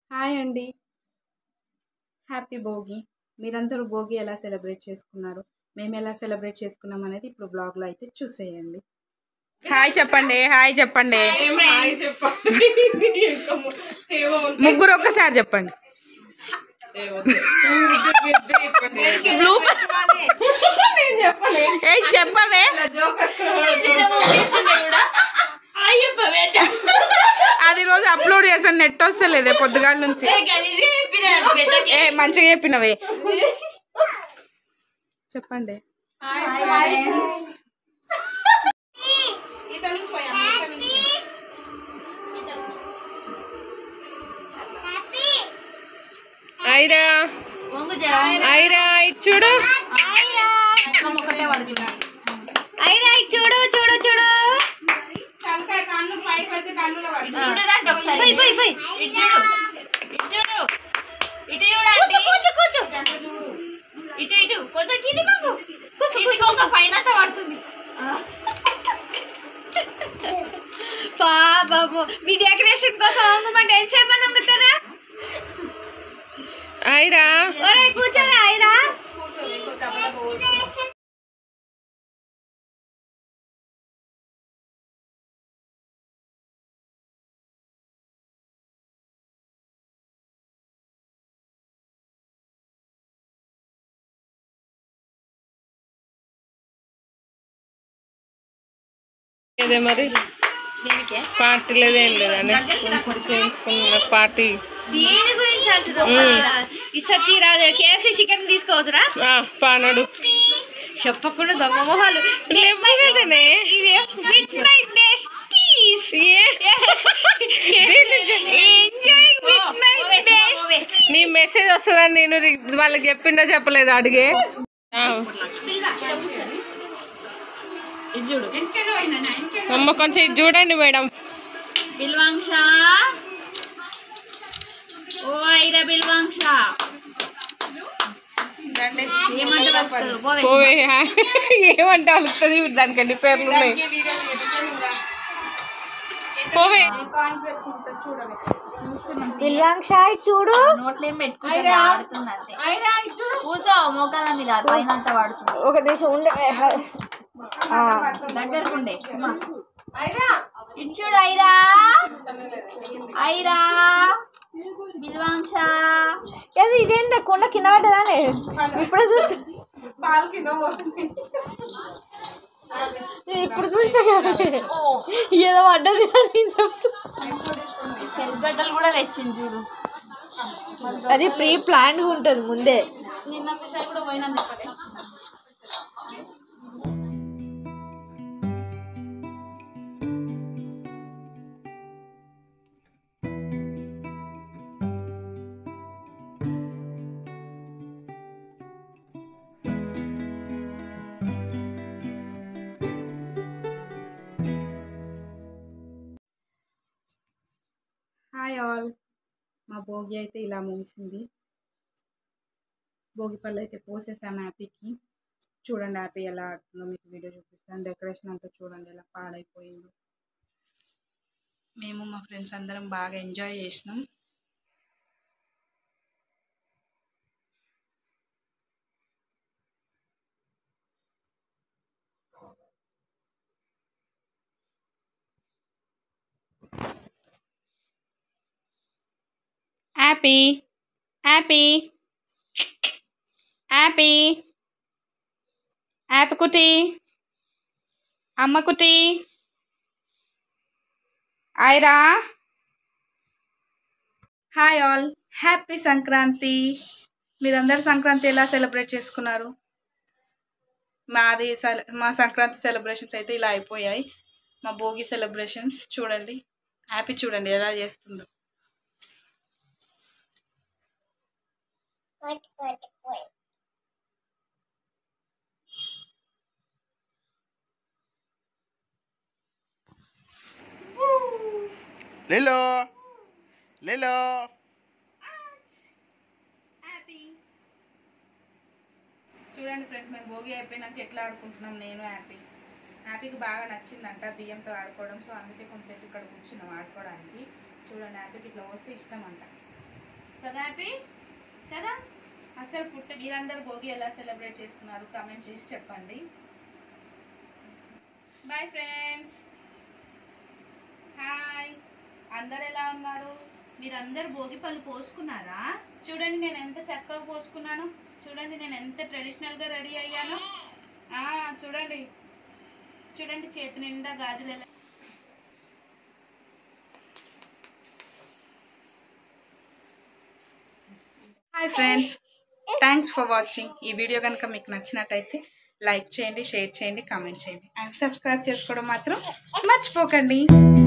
Hi అండి happy Bhogi మీరందరూ భోగి ఎలా సెలబ్రేట్ చేసుకున్నారు మేము ఎలా సెలబ్రేట్ చేసుకున్నాం అనేది ఇప్పుడు బ్లాగ్లో అయితే చూసేయండి హాయ్ చెప్పండి హాయ్ చెప్పండి ముగ్గురు ఒక్కసారి చెప్పండి ఏ చెప్పవే అది రోజు అప్లోడ్ చేసాను నెట్ వస్తలేదే పొద్దుగాల నుంచి ఏ మంచిగా చెప్పినవే చెప్పండి ఐరా ఐరా ఇటు చూడు అయిరా చూడు చూడు చూడు పోయి పోయి పోయి కూర్చో కూర్చో కూర్చో ఇటు ఇటు కొంచెం కింది కొంగు కింది కొంగు పైన పడుతుంది పాపము మీ డెకరేషన్ కోసం అమ్మమంటే ఎంతసేపు అని అమ్ముతారా ఐరా ఒరే కూర్చోరా అయిరా అదే మరి పార్టీ లేదేం లేదని కొంచెం చేయించుకున్న పార్టీ దేని గురించి అంటున్నావు ఇసతి రాదు కేఎఫ్సి చికెన్ తీసుకోవద్దురా ఆ, పానడు చెప్పకుండా దొంగ మొహాలు లేవు కదనే ఇది with my besties enjoying with my best నీ మెసేజ్ వస్తుందని నేను రి- వాళ్ళకి చెప్పిండో చెప్పలేదు అడిగే ఆ. అమ్మ కొంచెం ఇది చూడండి మేడం బిల్వాంక్ష ఓ ఐరా బిల్వాంక్ష ఏమంటే వస్తుంది పోవే పోవే ఏమంటే అలుగుతుంది దానికండి పేర్లు ఉన్నాయి పోవే బిల్వాంక్ష చూడు నోట్లో ఏం పెట్టుకుంటే ఆడుతుంది అంతే కూసో మోకాల మీద పైన అంతా వాడుతుంది ఒక నిమిషం ఉండే దగ్గరకుండే ఇటు చూడు ఐరా ఐరా బిల్వాంక్ష అది ఇదేంత కొండ కింద పడ్డదానే ఇప్పుడే చూసి నేను ఇప్పుడు చూసా కదా ఏదో పడ్డది అని చెప్తూ చెరుగడ్డలు కూడా తెచ్చింది చూడు అది ప్రీ ప్లాన్ ఉంటుంది ముందే నిన్న విషయాలు కూడా పోయినందుకు హాయ్ ఆల్ మా భోగి అయితే ఇలా ముగిసింది భోగి పళ్ళు అయితే పోసేసాము హ్యాపీకి చూడండి హ్యాపీ ఎలా ఆడుతుందో మీకు వీడియో చూపిస్తాను డెకరేషన్ అంతా చూడండి ఎలా పాడైపోయిందో మేము మా ఫ్రెండ్స్ అందరం బాగా ఎంజాయ్ చేసినాం happy happy happy happy cutie అమ్మ cutie Aira hi all happy Sankranti మీరందరు సంక్రాంతి ఎలా సెలబ్రేట్ చేసుకున్నారు మాది సెల- మా సంక్రాంతి సెలబ్రేషన్స్ అయితే ఇలా అయిపోయాయి మా భోగి సెలబ్రేషన్స్ చూడండి హ్యాపీ చూడండి ఎలా చేస్తుందో లేలో లేలో చూడండి ఫ్రెండ్స్ మేము భోగి అయిపోయినాక ఎట్లా ఆడుకుంటున్నాం నేను హ్యాపీ హ్యాపీకి బాగా నచ్చిందంట బియ్యంతో ఆడుకోవడం సో అందుకే కొంచెంసేపు ఇక్కడ కూర్చున్నాం ఆడుకోవడానికి చూడండి హ్యాపీకి ఇట్లా వస్తే ఇష్టం అంట కదా హ్యాపీ కదా అసలు పుట్ట మీరందరూ భోగి ఎలా సెలబ్రేట్ చేసుకున్నారు కామెంట్ చేసి చెప్పండి బాయ్ ఫ్రెండ్స్ హాయ్ అందరు ఎలా ఉన్నారు మీరందరు భోగి పళ్ళు పోసుకున్నారా చూడండి నేను ఎంత చక్కగా పోసుకున్నాను చూడండి నేను ఎంత ట్రెడిషనల్గా రెడీ అయ్యాను ఆ, చూడండి చూడండి చేతి నిండా గాజులు ఎలా hi friends thanks for watching ఈ వీడియో కనుక మీకు నచ్చినట్టయితే లైక్ చేయండి షేర్ చేయండి కామెంట్ చేయండి అండ్ సబ్స్క్రైబ్ చేసుకోవడం మాత్రం మర్చిపోకండి